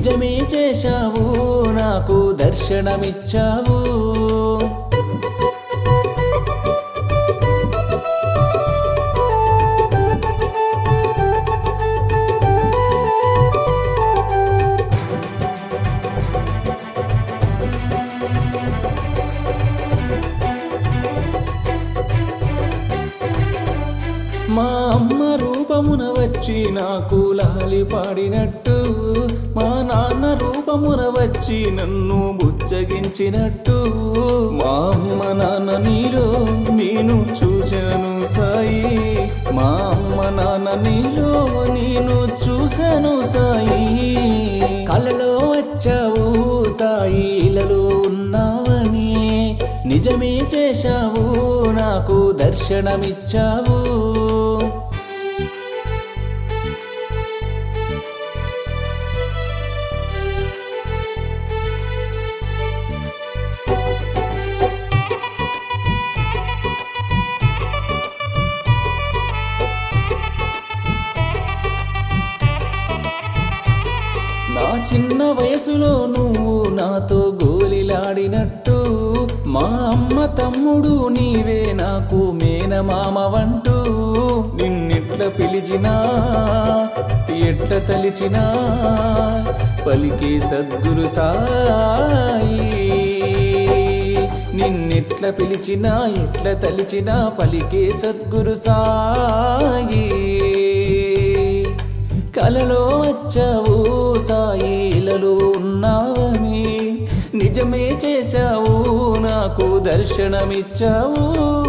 నిజమే చేశావు నాకు దర్శనమిచ్చావు మా అమ్మ రూపమున వచ్చి నాకు లాలి పాడినట్టు మా నాన్న రూపమున వచ్చి నన్ను బుజ్జగించినట్టు మా అమ్మ నాన్న నీలో నేను చూశాను సాయి మా అమ్మ నాన్న నీలో నేను చూశాను సాయి కలలో వచ్చావు సాయి ఇలలో ఉన్నావని నిజమే చేశావు నాకు దర్శనమిచ్చావు నా చిన్న వయసులో నువ్వు నాతో గోలిలాడినట్టు మా అమ్మ తమ్ముడు నీవే నాకు మేనమామవంటూ నిన్నెట్ల పిలిచినా ఎట్ల తలిచినా పలికే సద్గురు సాయి నిన్నెట్ల పిలిచినా ఎట్ల తలిచినా పలికే సద్గురు సాయి కలలో వచ్చావు సాయిలలో ఉన్నావని నిజమే చేశావు నాకు దర్శనమిచ్చావు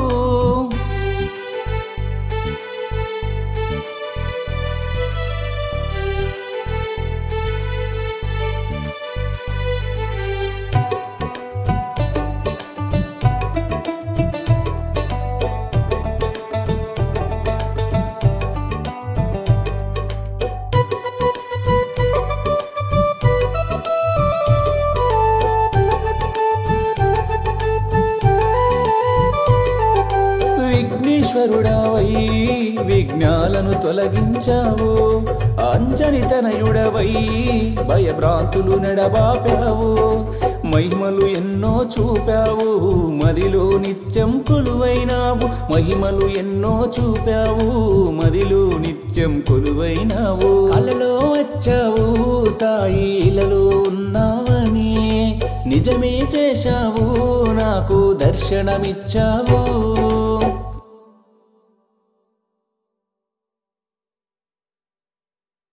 విఘ్నేశ్వరుడవై విఘ్నాలను తొలగించావు అంజని తనయుడవై భయభ్రాంతులు నడబాపావు మహిమలు ఎన్నో చూపావు మదిలో నిత్యం కొలువైనావు మహిమలు ఎన్నో చూపావు మదిలో నిత్యం కొలువైనావు కలలో వచ్చావు సాయిలలో ఉన్నావని నిజమే చేశావు నాకు దర్శనమిచ్చావు